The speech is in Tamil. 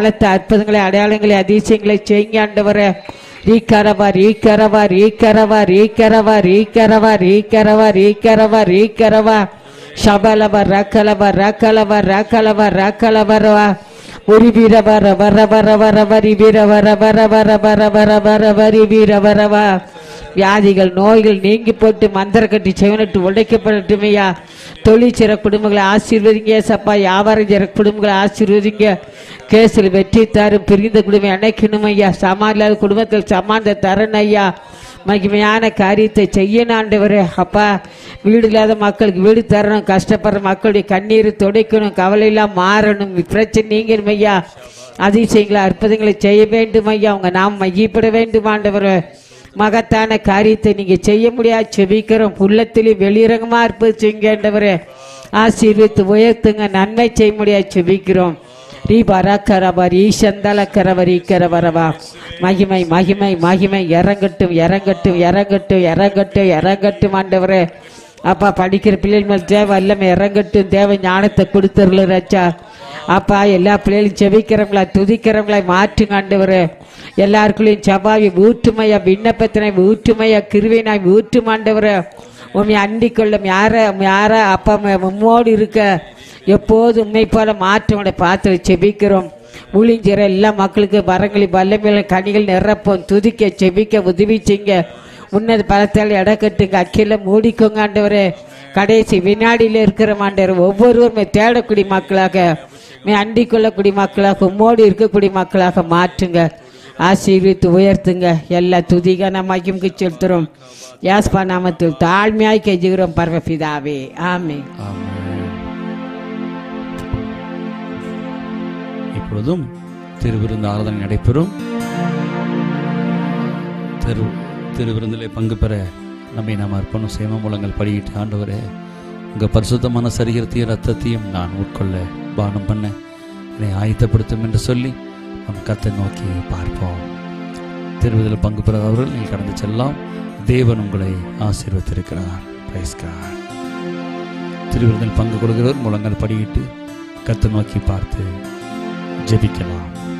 பலத்த அற்புதங்களை அடையாளங்களை அதிசயங்களை செய்யுங்க ஆண்டவரே ரீக்கரவா ரீக்கரவா ரீக்கரவா ரீக்கரவா ரீக்கரவா ரீக்கரவா ரீக்கரவா ரீக்கரவா ಶಬಲವ ರಕಲವ ರಕಲವ ರಕಲವ ರಕಲವರವ ಉರಿ ವೀರ ವರ ವರ ವರ ವರ ವರಿ ವೀರ ವರ ವರ ವರ ವರ ವರ ವರ ವರಿ ವೀர வரவ வியாதிகள் நோய்கள் நீங்கி போட்டு மந்திர கட்டி செவனிட்டு உடைக்கப்படட்டுமையா தொழில் செய்கிற குடும்பங்களை ஆசீர்வதிங்க சப்பா வியாபாரம் செய்கிற குடும்பங்களை ஆசீர்வதிங்க கேஸில் வெற்றி தரும் பிரிந்த குடும்பம் அணைக்கணும் ஐயா சமான் இல்லாத குடும்பத்தில் சமாந்த தரணும் ஐயா மகிமையான காரியத்தை செய்யணும் ஆண்டவரே அப்பா வீடு இல்லாத மக்களுக்கு வீடு தரணும் கஷ்டப்படுற மக்களுடைய கண்ணீர் துடைக்கணும் கவலையெல்லாம் மாறணும் பிரச்சனை நீங்கணும் ஐயா அதிசயங்களை அற்புதங்களை செய்ய வேண்டும் ஐயா அவங்க நாம் மையப்பட வேண்டும் ஆண்டவரே மகத்தான காரியத்தை நீங்க செய்ய முடியாது செபிக்கிறோம் உள்ளத்திலே வெளிரங்கமா இருப்பது செய்யுங்க ஆண்டவரே ஆசீர்வித்து உயர்த்துங்க நன்மை செய்ய முடியாது செபிக்கிறோம் ரீ பரக்கரவர் ஈசந்தல கரவர் ஈக்கரவரவா மகிமை மகிமை மகிமை இறங்கட்டும் இறங்கட்டும் இறங்கட்டும் இறங்கட்டும் இறங்கட்டும் ஆண்டவரே அப்பா படிக்கிற பிள்ளைகள் மேல் தேவை எல்லாமே இறங்கட்டும் தேவை ஞானத்தை கொடுத்துருல ராஜா அப்பா எல்லா பிள்ளைகளும் செபிக்கிறவங்களா துதிக்கிறவங்களா மாற்றுங்க ஆண்டவரே எல்லாருக்குள்ளேயும் சபாவி ஊற்றுமையா விண்ணப்பத்தினை ஊற்றுமையா கிருவினாய் ஊற்றும் ஆண்டவரே உண்மை அண்டிக் கொள்ளும் யார யார அப்பா உம்மோடு இருக்க எப்போது உண்மை போல மாற்றங்களை பார்த்து செபிக்கிறோம் ஊழிஞ்சிற எல்லா மக்களுக்கு வரங்களை வல்லமையில கனிகள் நிரப்போம் துதிக்க செபிக்க உதவி செய்ங்க உன்னத பலத்தால் இடக்கட்டுங்க அக்கில மூடிக்கோங்க ஆண்டவரே கடைசி வினாடியில் இருக்கிற ஆண்டவர் ஒவ்வொருவருமே தேடக்கூடிய மக்களாக மே அண்டிக் கொள்ளக்கூடிய மக்களாக உம்மோடு இருக்கக்கூடிய மக்களாக மாற்றுங்க ஆசீர்வித்து உயர்த்துங்க எல்லா துதிக நம்ம செலுத்துறோம் யாஸ்பா நாமத்தில் தாழ்மையாய் கெஞ்சுகிறோம் பரமபிதாவே ஆமே ஆமென். இப்பொழுதும் திருவிருந்து ஆராதனை நடைபெறும் திரு திருவிருந்திலே பங்கு பெற நம்மை நாம் அர்ப்பணம் சேம மூலங்கள் படியிட்டு ஆண்டவரே உங்கள் பரிசுத்தமான சரீரத்தையும் ரத்தத்தையும் நான் உட்கொள்ள பானம் பண்ண என்னை ஆயத்தப்படுத்தும் என்று சொல்லி நம் கத்தை நோக்கி பார்ப்போம் திருவிதில் பங்கு பெறாதவர்கள் நீங்கள் கடந்து செல்லலாம் தேவன் உங்களை ஆசீர்வத்திருக்கிறார் Praise God. திருவிருந்தில் பங்கு கொள்கிறவர் முழங்கள் படியிட்டு கத்தை நோக்கி பார்த்து ஜெபிக்கலாம்